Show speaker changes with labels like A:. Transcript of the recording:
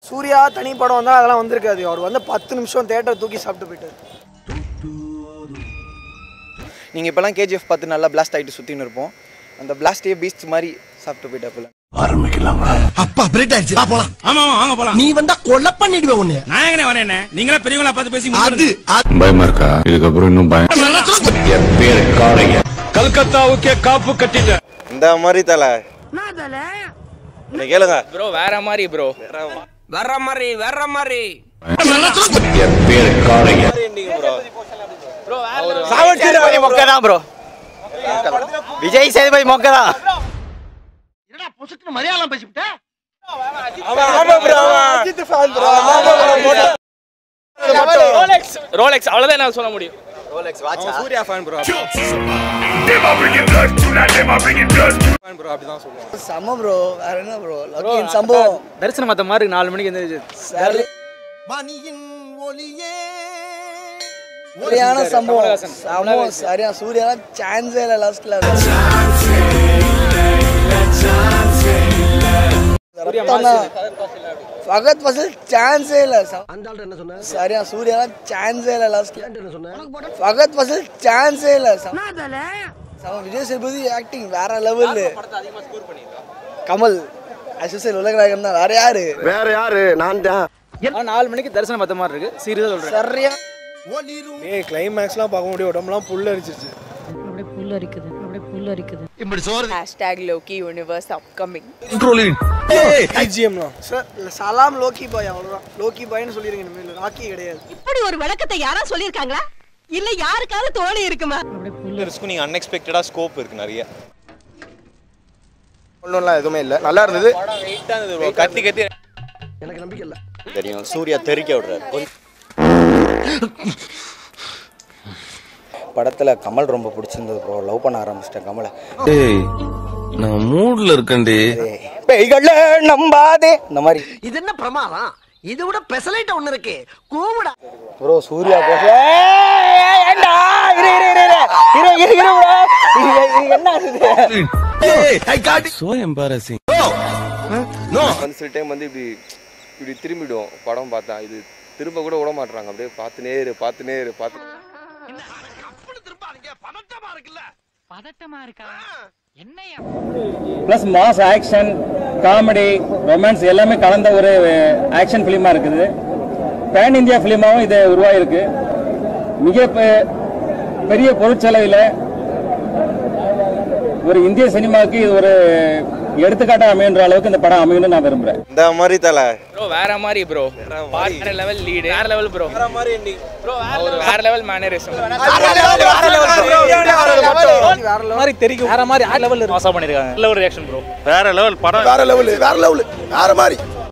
A: சூர்யா தனி படம் வந்தால் அதெல்லாம் வந்திருக்காது அவர் வந்து பத்து நிமிஷம் தேட்டர் தூக்கி சாப்பிட்டு போயிட்டார்
B: நீங்கள் இப்போலாம் கேஜிஎஃப் பார்த்து நல்லா பிளாஸ்ட் ஆகிட்டு சுற்றின்னு இருப்போம் அந்த பிளாஸ்டே பீஸ்ட் மாதிரி சாப்பிட்டு போயிட்டாப்புல
C: அப்பா பிரேக் ஆயிடுச்சு வா போலாம்
D: ஆமா ஆமா வாங்க போலாம்
C: நீ வந்தா கொலை பண்ணிடுவேன் உன்னை
D: நான் எங்கனே வரேன் நீங்களா பெரியவங்களா பார்த்து பேசி
C: அது அது-
E: பயமா இருக்கா இதுக்கப்புறம் இன்னும் பயம்
D: கல்கத்தாவுக்கே காப்பு கட்டிட்ட
F: இந்த மாதிரி தலை என்ன கேளுங்க
G: ப்ரோ வேற மாதிரி ப்ரோ
D: வர்ற மாதிரி வர்ற மாதிரி
B: சேதுபதி மொக்க தான் ப்ரோ விஜய் சேதுபதி மொக்க தான்
C: என்னடா பொசுக்குன்னு மலையாளம் பேசிவிட்ட
G: ரோலெக்ஸ் ரோலெக்ஸ் அவ்வளவுதான் நான் சொல்ல முடியும்
B: சூர்யா ஃபேன் ப்ரோ
A: செம ப்ரோ வேற என்ன ப்ரோ லக்கின் சம்பவம்
G: தரிசனம் மத்த மாதிரி நாலு மணிக்கு எந்திரிச்சு
A: சரி
C: மணியின் ஒளியே
A: சரியான சம்பவம்
G: கமலஹாசன்.
A: சம்பவம் சரியா சூர்யா சான்ஸே இல்லை லாஸ்ட்ல ஃபகத் ஃபசல் சான்ஸே இல்லை
C: அந்த ஆள்கிட்ட என்ன சொன்ன
A: சரியா சூர்யா சான்ஸே இல்லை லாஸ்ட்ல
C: என்ன சொன்ன
A: ஃபகத் ஃபசல் சான்ஸே இல்லை செம விஜய் சேதுபதி ஆக்டிங் வேற லெவல் கமல் அசுசல் உலகநாயகன் தான் வேற யாரு
C: வேற யாரு நான் தான்
G: நாலு மணிக்கு தரிசனம் மத்த மாதிரி இருக்கு சீரியஸா சொல்றேன்
A: சரியா
C: ஒளிரும்
A: ஏய் கிளைமேக்ஸ்லாம் பார்க்க முடியும் உடம்புலாம் புல் அரிச்சிருச்சு
H: அப்படியே புல்லரிக்குது அப்படியே புல்லரிக்குது
C: இப்படி சோறு
I: Hashtag Loki Universe upcoming.
A: ஐஜிஎம்லாம் சலாம் லோக்கி பாய் அவ்வளோதான் லோக்கி பாய்னு சொல்லிருங்க இனிமேல் ராக்கி கிடையாது
H: இப்படி ஒரு விளக்கத்தை யாரா சொல்லிருக்காங்களா இல்ல யாருக்காவது தோணி இருக்குமா அப்படியே புல்லு
F: ரிஸ்க்கும் நீங்கள் அன்எக்ஸ்பெக்டடாக ஸ்கோப் இருக்கு நிறைய
B: ஒன்றும்லாம் எதுவுமே இல்லை நல்லா இருந்தது
F: படம் வெயிட்டாக இருந்தது bro. கத்தி கத்தி
C: எனக்கு நம்பிக்கை இல்ல
F: தெரியும் சூர்யா தெறிக்க விடுறாரு கொஞ்சம்
B: படத்தில் கமல் ரொம்ப பிடிச்சிருந்தது ப்ரோ லவ் பண்ண ஆரம்பிச்சிட்டேன் கமலை
E: ஏய் நான் மூட்ல இருக்கேன்டி
B: பேய்கள நம்பாதே இந்த மாதிரி
C: இது என்ன பிரமாதம் இதை விட பெசலைட்ட ஒண்ணு இருக்கு கூவிடா
B: ப்ரோ சூர்யா போஷ ஏண்டா இரு இரு இரு இரு இரு இரு இரு bro. இது இது என்ன ஆகுது
C: ஐ காட்
E: சோ எம்பாரசிங்
F: வந்து சில டைம் வந்து இப்படி இப்படி திரும்பிடும் படம் பார்த்தா இது திரும்ப கூட விட மாட்றாங்க அப்படியே பார்த்துனே இரு பார்த்துனே இரு பார்த்து
J: plus mass action comedy romance எல்லாமே கலந்த ஒரு ஆக்ஷன் ஃபிலிமாக இருக்குது பேன் இந்தியா ஃபிலிமாவும் இது உருவாயிருக்கு மிக பெ- பெரிய பொருட்செலவில் ஒரு இந்திய சினிமாவுக்கு இது ஒரு எடுத்துக்காட்டாக அமையுன்ற அளவுக்கு இந்த படம் அமையும்னு நான் விரும்புகிறேன்
F: இந்த மாதிரி தலை
G: ப்ரோ வேற மாதிரி ப்ரோ வேற லெவல் லீடு வேற லெவல் ப்ரோ வேற மாதிரி ப்ரோ வேற லெவல் மேனரிசம்
A: மாதிரி தெரியும் வேற மாதிரி லெவல்
G: பாஸ் பண்ணிருக்காங்க நல்ல ஒரு ரியாக்ஷன் ப்ரோ
F: வேற லெவல் படம்
C: வேற லெவல் வேற லெவல் வேற மாதிரி